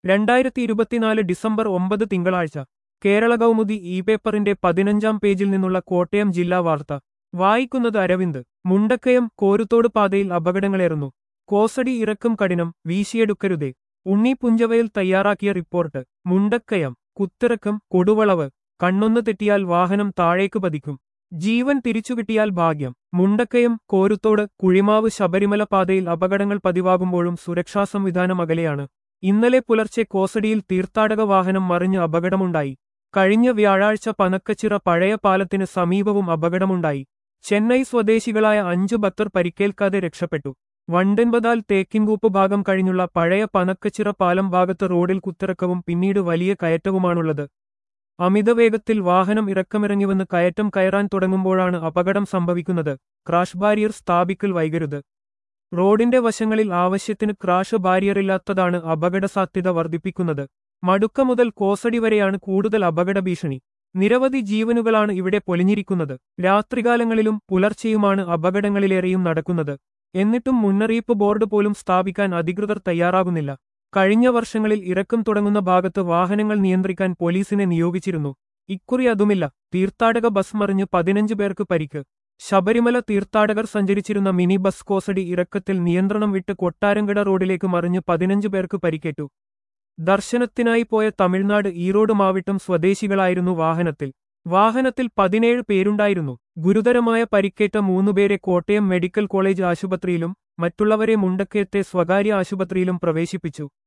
രണ്ടായിരത്തി ഇരുപത്തിനാല് ഡിസംബർ ഒമ്പത് തിങ്കളാഴ്ച കേരള കൗമുദി ഇ പേപ്പറിന്റെ പതിനഞ്ചാം പേജിൽ നിന്നുള്ള കോട്ടയം ജില്ലാ വാർത്ത വായിക്കുന്നത് അരവിന്ദ് മുണ്ടക്കയം കോരുത്തോട് പാതയിൽ അപകടങ്ങളേറുന്നു കോസടി ഇറക്കും കഠിനം വീശിയെടുക്കരുതേ ഉണ്ണി പുഞ്ചവയിൽ തയ്യാറാക്കിയ റിപ്പോർട്ട് മുണ്ടക്കയം കുത്തിറക്കം കൊടുവളവ് കണ്ണൊന്ന് തെറ്റിയാൽ വാഹനം താഴേക്ക് പതിക്കും ജീവൻ തിരിച്ചുകിട്ടിയാൽ ഭാഗ്യം മുണ്ടക്കയം കോരുത്തോട് കുഴിമാവ് ശബരിമല പാതയിൽ അപകടങ്ങൾ പതിവാകുമ്പോഴും സുരക്ഷാ സംവിധാനം അകലെയാണ് ഇന്നലെ പുലർച്ചെ കോസടിയിൽ തീർത്ഥാടക വാഹനം മറിഞ്ഞ് അപകടമുണ്ടായി കഴിഞ്ഞ വ്യാഴാഴ്ച പനക്കച്ചിറ പഴയ പാലത്തിന് സമീപവും അപകടമുണ്ടായി ചെന്നൈ സ്വദേശികളായ അഞ്ചു ഭക്തർ പരിക്കേൽക്കാതെ രക്ഷപ്പെട്ടു വണ്ടൻപതാൽ തേക്കിൻകൂപ്പ് ഭാഗം കഴിഞ്ഞുള്ള പഴയ പനക്കച്ചിറ പാലം ഭാഗത്ത് റോഡിൽ കുത്തിറക്കവും പിന്നീട് വലിയ കയറ്റവുമാണുള്ളത് അമിതവേഗത്തിൽ വാഹനം ഇറക്കമിറങ്ങിവന്ന് കയറ്റം കയറാൻ തുടങ്ങുമ്പോഴാണ് അപകടം സംഭവിക്കുന്നത് ക്രാഷ് ബാരിയർ സ്ഥാപിക്കൽ വൈകരുത് റോഡിന്റെ വശങ്ങളിൽ ആവശ്യത്തിന് ക്രാഷ് ബാരിയറില്ലാത്തതാണ് അപകട സാധ്യത വർദ്ധിപ്പിക്കുന്നത് മടുക്ക മുതൽ കോസടി വരെയാണ് കൂടുതൽ അപകട ഭീഷണി നിരവധി ജീവനുകളാണ് ഇവിടെ പൊലിഞ്ഞിരിക്കുന്നത് രാത്രികാലങ്ങളിലും പുലർച്ചെയുമാണ് അപകടങ്ങളിലേറെയും നടക്കുന്നത് എന്നിട്ടും മുന്നറിയിപ്പ് ബോർഡ് പോലും സ്ഥാപിക്കാൻ അധികൃതർ തയ്യാറാകുന്നില്ല കഴിഞ്ഞ വർഷങ്ങളിൽ ഇറക്കം തുടങ്ങുന്ന ഭാഗത്ത് വാഹനങ്ങൾ നിയന്ത്രിക്കാൻ പോലീസിനെ നിയോഗിച്ചിരുന്നു ഇക്കുറി അതുമില്ല തീർത്ഥാടക ബസ് മറിഞ്ഞ് പതിനഞ്ച് പേർക്ക് പരിക്ക് ശബരിമല തീർത്ഥാടകർ സഞ്ചരിച്ചിരുന്ന മിനി ബസ് കോസടി ഇറക്കത്തിൽ നിയന്ത്രണം വിട്ട് കൊട്ടാരങ്കട റോഡിലേക്ക് മറിഞ്ഞ് പതിനഞ്ച് പേർക്ക് പരിക്കേറ്റു ദർശനത്തിനായി പോയ തമിഴ്നാട് ഈറോഡ് മാവിട്ടം സ്വദേശികളായിരുന്നു വാഹനത്തിൽ വാഹനത്തിൽ പതിനേഴ് പേരുണ്ടായിരുന്നു ഗുരുതരമായ പരിക്കേറ്റ മൂന്നുപേരെ കോട്ടയം മെഡിക്കൽ കോളേജ് ആശുപത്രിയിലും മറ്റുള്ളവരെ മുണ്ടക്കയത്തെ സ്വകാര്യ ആശുപത്രിയിലും പ്രവേശിപ്പിച്ചു